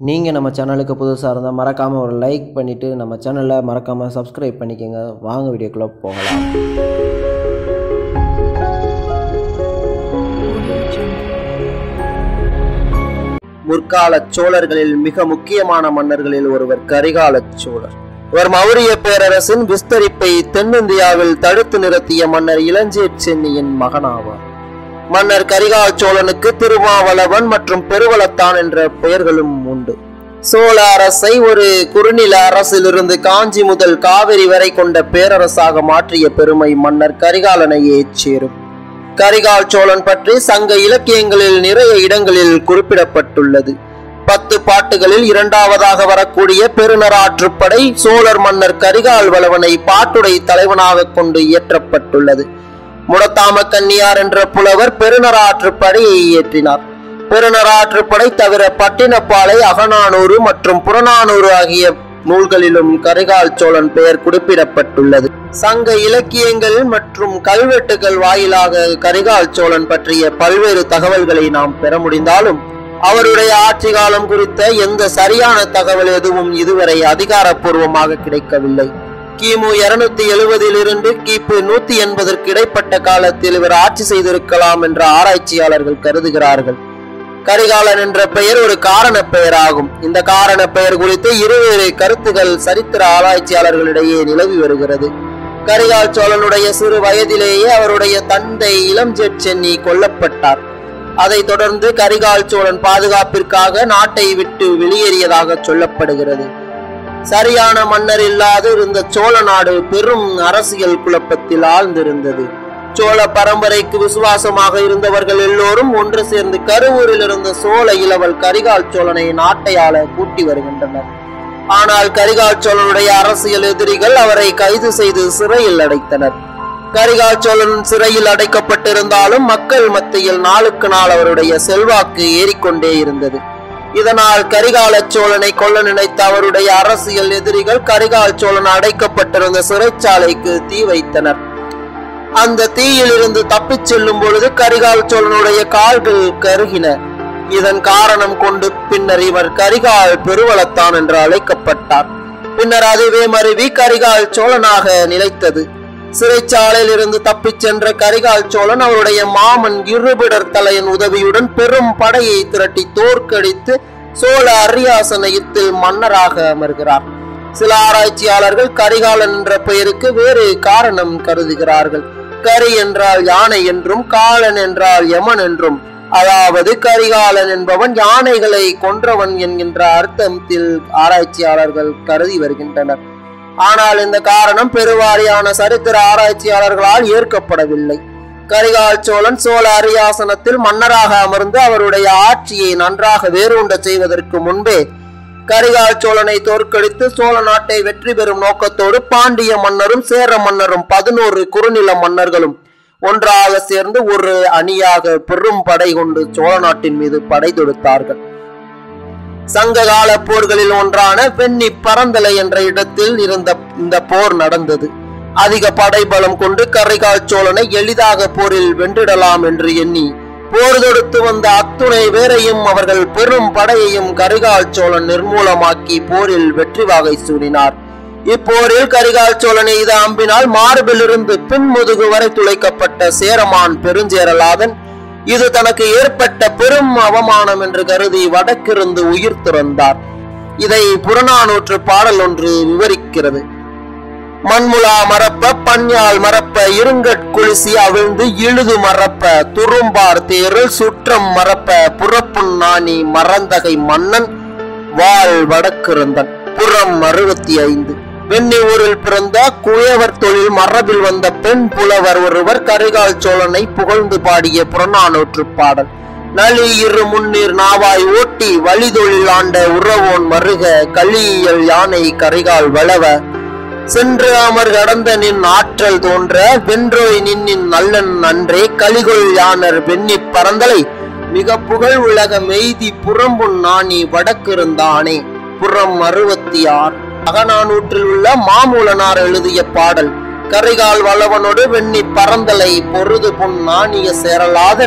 நீங்கள் நம்ம சேனலுக்கு புதுசாக இருந்தால் மறக்காமல் ஒரு லைக் பண்ணிவிட்டு நம்ம சேனலை மறக்காமல் சப்ஸ்கிரைப் பண்ணிக்கோங்க வாங்க வீடியோக்குள்ளே போகலாம் முற்கால சோழர்களில் மிக முக்கியமான மன்னர்களில் ஒருவர் கரிகால சோழர் இவர் மௌரிய பேரரசின் விஸ்தரிப்பை தென்னிந்தியாவில் தடுத்து நிறுத்திய மன்னர் இளஞ்சேட் சென்னியின் மகனாவார் மன்னர் கரிகால சோழனுக்கு திருமாவளவன் மற்றும் பெருவளத்தான் என்ற பெயர்களும் உண்டு சோழ அரசை ஒரு குறுநில அரசிலிருந்து காஞ்சி முதல் காவிரி வரை கொண்ட பேரரசாக மாற்றிய பெருமை மன்னர் கரிகாலனையே சேரும் கரிகால் சோழன் பற்றி சங்க இலக்கியங்களில் நிறைய இடங்களில் குறிப்பிடப்பட்டுள்ளது பத்து பாட்டுகளில் இரண்டாவதாக வரக்கூடிய பெருநராற்றுப்படை சோழர் மன்னர் கரிகால் வளவனை பாட்டுடை தலைவனாக கொண்டு இயற்றப்பட்டுள்ளது முடத்தாம கன்னியார் என்ற புலவர் பெருநராற்றுப்படையை இயற்றினார் பெருநராற்றுப்படை தவிர பட்டினப்பாலை அகநானூறு மற்றும் புறநானூறு ஆகிய நூல்களிலும் கரிகால் சோழன் பெயர் குறிப்பிடப்பட்டுள்ளது சங்க இலக்கியங்கள் மற்றும் கல்வெட்டுகள் வாயிலாக கரிகால் சோழன் பற்றிய பல்வேறு தகவல்களை நாம் பெற முடிந்தாலும் அவருடைய ஆட்சி காலம் குறித்த எந்த சரியான தகவல் எதுவும் இதுவரை அதிகாரப்பூர்வமாக கிடைக்கவில்லை கிமு இருநூத்தி எழுபதிலிருந்து கிபி நூத்தி எண்பதற்கு இடைப்பட்ட காலத்தில் இவர் ஆட்சி செய்திருக்கலாம் என்று ஆராய்ச்சியாளர்கள் கருதுகிறார்கள் கரிகாலன் என்ற பெயர் ஒரு காரண பெயராகும் இந்த காரண பெயர் குறித்து இருவேறு கருத்துகள் சரித்திர ஆராய்ச்சியாளர்களிடையே நிலவி வருகிறது கரிகால் சோழனுடைய சிறு வயதிலேயே அவருடைய தந்தை இளம்ஜெட் சென்னி கொல்லப்பட்டார் அதைத் தொடர்ந்து கரிகால் சோழன் பாதுகாப்பிற்காக நாட்டை விட்டு வெளியேறியதாக சொல்லப்படுகிறது சரியான மன்னர் இல்லாது இருந்த சோழ நாடு பெரும் அரசியல் குழப்பத்தில் ஆழ்ந்திருந்தது சோழ பரம்பரைக்கு விசுவாசமாக இருந்தவர்கள் எல்லோரும் ஒன்று சேர்ந்து கருவூரில் இருந்த சோழ இளவல் கரிகால் சோழனை நாட்டை ஆள கூட்டி வருகின்றனர் ஆனால் கரிகால் சோழனுடைய அரசியல் எதிரிகள் அவரை கைது செய்து சிறையில் அடைத்தனர் கரிகால் சோழன் சிறையில் அடைக்கப்பட்டிருந்தாலும் மக்கள் மத்தியில் நாளுக்கு நாள் அவருடைய செல்வாக்கு ஏறிக்கொண்டே இருந்தது இதனால் கரிகால சோழனை கொல்ல நினைத்த அவருடைய அரசியல் எதிரிகள் கரிகால் சோழன் அடைக்கப்பட்டிருந்த சிறைச்சாலைக்கு தீ வைத்தனர் அந்த தீயில் இருந்து தப்பிச் செல்லும் பொழுது கரிகால் சோழனுடைய கால்கள் கருகின இதன் காரணம் கொண்டு பின்னர் இவர் கரிகால் பெருவளத்தான் என்று அழைக்கப்பட்டார் பின்னர் அதுவே மருவி கரிகால் சோழனாக நிலைத்தது சிறைச்சாலையில் இருந்து தப்பிச் சென்ற கரிகால் சோழன் அவருடைய மாமன் இருபிடர் தலையின் உதவியுடன் பெரும் படையை திரட்டி தோற்கடித்து சோழ அரியாசனயத்தில் மன்னராக அமர்கிறார் சில ஆராய்ச்சியாளர்கள் கரிகாலன் என்ற பெயருக்கு வேறு காரணம் கருதுகிறார்கள் கரி என்றால் யானை என்றும் காலன் என்றால் யமன் என்றும் அதாவது கரிகாலன் என்பவன் யானைகளை கொன்றவன் என்கின்ற அர்த்தத்தில் ஆராய்ச்சியாளர்கள் கருதி வருகின்றனர் ஆனால் இந்த காரணம் பெருவாரியான சரித்திர ஆராய்ச்சியாளர்களால் ஏற்கப்படவில்லை கரிகால் சோழன் சோழ அரியாசனத்தில் மன்னராக அமர்ந்து அவருடைய ஆட்சியை நன்றாக வேரூண்ட செய்வதற்கு முன்பே கரிகால் சோழனை தோற்கடித்து சோழ நாட்டை வெற்றி பெறும் நோக்கத்தோடு பாண்டிய மன்னரும் சேர மன்னரும் பதினோரு குறுநில மன்னர்களும் ஒன்றாக சேர்ந்து ஒரு அணியாக பெரும் படை கொண்டு சோழ நாட்டின் மீது படை தொடுத்தார்கள் சங்ககால போர்களில் ஒன்றான வெண்ணி பரந்தலை என்ற இடத்தில் இருந்த இந்த போர் நடந்தது அதிக படைபலம் கொண்டு கரிகால் சோழனை எளிதாக போரில் வென்றிடலாம் என்று எண்ணி போர் தொடுத்து வந்த அத்துணை பேரையும் அவர்கள் பெரும் படையையும் கரிகால் சோழன் நிர்மூலமாக்கி போரில் வெற்றி வாகை சூடினார் இப்போரில் கரிகால் சோழன் எய்த அம்பினால் மார்பிலிருந்து பின்முதுகு வரை துளைக்கப்பட்ட சேரமான் பெருஞ்சேரலாதன் இது தனக்கு ஏற்பட்ட பெரும் அவமானம் என்று கருதி வடக்கிருந்து உயிர் துறந்தார் இதை புறநானூற்று பாடல் ஒன்று விவரிக்கிறது மண்முலா மரப்ப பஞ்ஞால் மரப்ப இருங்கட்குளிசி அவிழ்ந்து இழுது மரப்ப துரும்பார் தேரில் சுற்றம் மரப்ப புறப்புண் நாணி மறந்தகை மன்னன் வாழ் வடக்கிருந்தன் புறம் அறுபத்தி ஐந்து வெண்ணி ஊரில் பிறந்த குயவர் தொழில் மரபில் வந்த பெண் புலவர் ஒருவர் கரிகால் சோழனை புகழ்ந்து பாடிய புறநானூற்று பாடல் நலி இரு முன்னீர் நாவாய் ஓட்டி வழிதொழில் ஆண்ட உறவோன் மருக கலியியல் யானை கரிகால் வளவ சென்று அமர் கடந்த நின் ஆற்றல் தோன்ற வென்றோய் நின்னின் நல்லன் நன்றே கலிகொள் யானர் வெண்ணி பரந்தலை மிக புகழ் உலக மெய்தி புறம்புன் நாணி வடக்கிருந்தானே புறம் அறுபத்தி ஆறு அகநானூற்றில் உள்ள மாமூலனார் எழுதிய பாடல் கரிகால் வளவனோடு வெண்ணி பரந்தலை பொருது பொன் நாணிய சேரலாதன்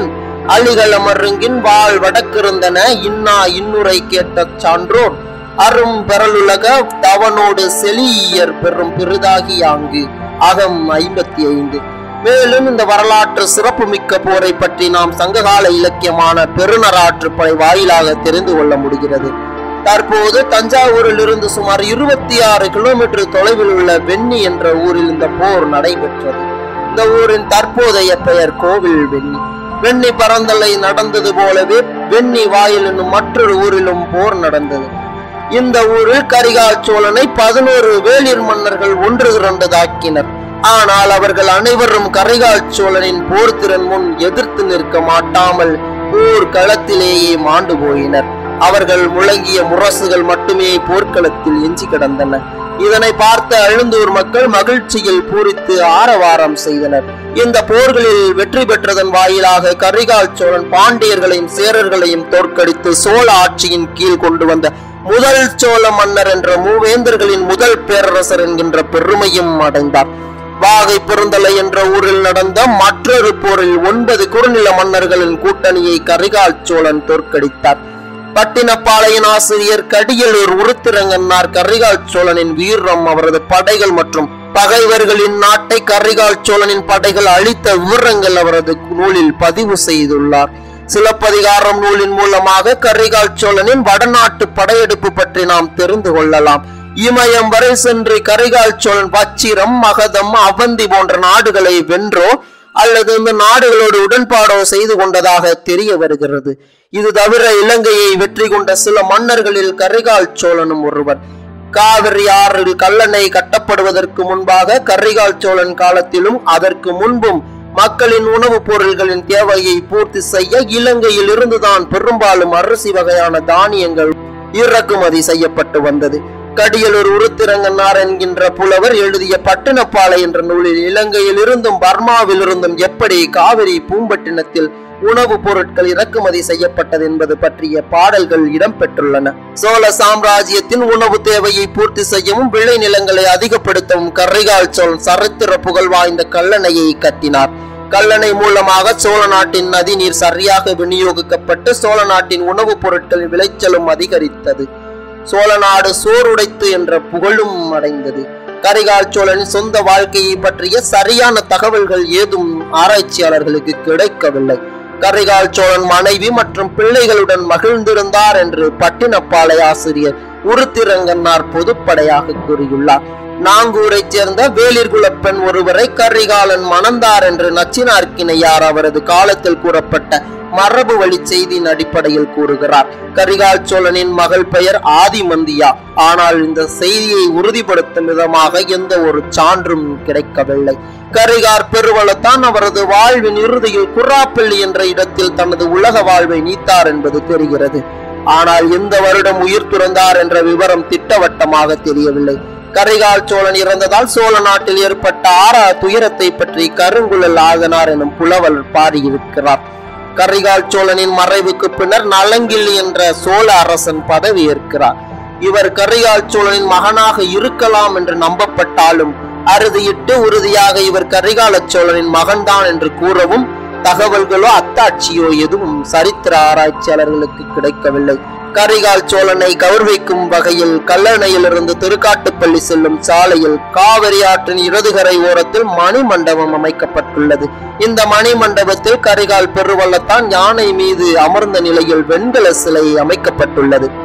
அலிகள் அமருங்கின் வாழ் வடக்கிருந்தன இன்னா இன்னுரை கேட்ட சான்றோர் அரும் பெறலுலக தவனோடு செலியர் பெறும் பெரிதாகி ஆங்கு அகம் ஐம்பத்தி ஐந்து மேலும் இந்த வரலாற்று சிறப்புமிக்க போரை பற்றி நாம் சங்ககால இலக்கியமான பெருநராற்று படை வாயிலாக தெரிந்து கொள்ள முடிகிறது தற்போது தஞ்சாவூரில் இருந்து சுமார் இருபத்தி ஆறு கிலோமீட்டர் தொலைவில் உள்ள வெண்ணி என்ற ஊரில் இந்த போர் நடைபெற்றது இந்த ஊரின் தற்போதைய பெயர் கோவில் வெண்ணி வெண்ணி பரந்தலை நடந்தது போலவே வெண்ணி வாயில் என்னும் மற்றொரு ஊரிலும் போர் நடந்தது இந்த ஊரில் கரிகால் சோழனை பதினோரு வேளிர் மன்னர்கள் ஒன்று திரண்டு தாக்கினர் ஆனால் அவர்கள் அனைவரும் கரிகால் சோழனின் போர் திறன் முன் எதிர்த்து நிற்க மாட்டாமல் போர் களத்திலேயே மாண்டு போயினர் அவர்கள் முழங்கிய முரசுகள் மட்டுமே போர்க்களத்தில் எஞ்சி கிடந்தன இதனை பார்த்த அழுந்தூர் மக்கள் மகிழ்ச்சியில் பூரித்து ஆரவாரம் செய்தனர் இந்த போர்களில் வெற்றி பெற்றதன் வாயிலாக கரிகால் சோழன் பாண்டியர்களையும் சேரர்களையும் தோற்கடித்து சோழ ஆட்சியின் கீழ் கொண்டு வந்த முதல் சோழ மன்னர் என்ற மூவேந்தர்களின் முதல் பேரரசர் என்கின்ற பெருமையும் அடைந்தார் வாகை பெருந்தலை என்ற ஊரில் நடந்த மற்றொரு போரில் ஒன்பது குறுநில மன்னர்களின் கூட்டணியை கரிகால் சோழன் தோற்கடித்தார் பட்டினப்பாளையின் ஆசிரியர் கடியலூர் உருத்திரங்கன்னார் கரிகால் சோழனின் வீரம் அவரது படைகள் மற்றும் பகைவர்களின் நாட்டை கரிகால் சோழனின் படைகள் அளித்த விவரங்கள் அவரது நூலில் பதிவு செய்துள்ளார் சிலப்பதிகாரம் நூலின் மூலமாக கரிகால் சோழனின் வடநாட்டு படையெடுப்பு பற்றி நாம் தெரிந்து கொள்ளலாம் இமயம் வரை சென்று கரிகால் சோழன் பச்சிரம் மகதம் அவந்தி போன்ற நாடுகளை வென்றோ அல்லது இந்த நாடுகளோடு உடன்பாடோ செய்து கொண்டதாக தெரிய வருகிறது இது தவிர இலங்கையை வெற்றி கொண்ட சில மன்னர்களில் கரிகால் சோழனும் ஒருவர் காவிரி ஆறில் கல்லணை கட்டப்படுவதற்கு முன்பாக கரிகால் சோழன் காலத்திலும் அதற்கு முன்பும் மக்களின் உணவுப் பொருள்களின் தேவையை பூர்த்தி செய்ய இலங்கையில் இருந்துதான் பெரும்பாலும் அரிசி வகையான தானியங்கள் இறக்குமதி செய்யப்பட்டு வந்தது கடியலூர் உருத்திரங்கன்னார் என்கின்ற புலவர் எழுதிய பட்டினப்பாலை என்ற நூலில் இலங்கையில் இருந்தும் பர்மாவில் இருந்தும் எப்படி காவிரி பூம்பட்டினத்தில் உணவுப் பொருட்கள் இறக்குமதி செய்யப்பட்டது என்பது பற்றிய பாடல்கள் இடம்பெற்றுள்ளன சோழ சாம்ராஜ்யத்தின் உணவு தேவையை பூர்த்தி செய்யவும் விளை நிலங்களை அதிகப்படுத்தவும் கரிகால் சோழன் சரித்திர புகழ் வாய்ந்த கல்லணையை கட்டினார் கல்லணை மூலமாக சோழ நாட்டின் நதிநீர் சரியாக விநியோகிக்கப்பட்டு சோழ நாட்டின் உணவுப் பொருட்களின் விளைச்சலும் அதிகரித்தது சோழ நாடு சோறுடைத்து என்ற புகழும் அடைந்தது கரிகால் சோழனின் சொந்த வாழ்க்கையை பற்றிய சரியான தகவல்கள் ஏதும் ஆராய்ச்சியாளர்களுக்கு கிடைக்கவில்லை கரிகால் சோழன் மனைவி மற்றும் பிள்ளைகளுடன் மகிழ்ந்திருந்தார் என்று பட்டினப்பாலை ஆசிரியர் உருத்திரங்கன்னார் பொதுப்படையாக கூறியுள்ளார் நாங்கூரைச் சேர்ந்த வேளிர்குலப் பெண் ஒருவரை கரிகாலன் மணந்தார் என்று நச்சினார்க்கினையார் அவரது காலத்தில் கூறப்பட்ட மரபு வழி செய்தியின் அடிப்படையில் கூறுகிறார் கரிகால் சோழனின் மகள் பெயர் ஆதிமந்தியா ஆனால் இந்த செய்தியை உறுதிப்படுத்தும் விதமாக எந்த ஒரு சான்றும் கிடைக்கவில்லை கரிகார் பெருவளத்தான் அவரது வாழ்வின் இறுதியில் குர்ராப்பள்ளி என்ற இடத்தில் தனது உலக வாழ்வை நீத்தார் என்பது தெரிகிறது ஆனால் எந்த வருடம் உயிர் துறந்தார் என்ற விவரம் திட்டவட்டமாக தெரியவில்லை கரிகால் சோழன் இறந்ததால் சோழ நாட்டில் ஏற்பட்ட ஆறா துயரத்தை பற்றி கருங்குழல் ஆதனார் எனும் புலவர் பாடியிருக்கிறார் கரிகால் சோழனின் மறைவுக்கு பின்னர் நலங்கிள்ளி என்ற சோழ அரசன் பதவி ஏற்கிறார் இவர் கரிகால் சோழனின் மகனாக இருக்கலாம் என்று நம்பப்பட்டாலும் அறுதியிட்டு உறுதியாக இவர் கரிகால சோழனின் மகன்தான் என்று கூறவும் தகவல்களோ அத்தாட்சியோ எதுவும் சரித்திர ஆராய்ச்சியாளர்களுக்கு கிடைக்கவில்லை கரிகால் சோழனை கௌரவிக்கும் வகையில் கல்லணையிலிருந்து திருக்காட்டுப்பள்ளி செல்லும் சாலையில் காவிரி ஆற்றின் இடதுகரை ஓரத்தில் மணி மண்டபம் அமைக்கப்பட்டுள்ளது இந்த மணி மண்டபத்தில் கரிகால் பெருவள்ளத்தான் யானை மீது அமர்ந்த நிலையில் வெண்கல சிலை அமைக்கப்பட்டுள்ளது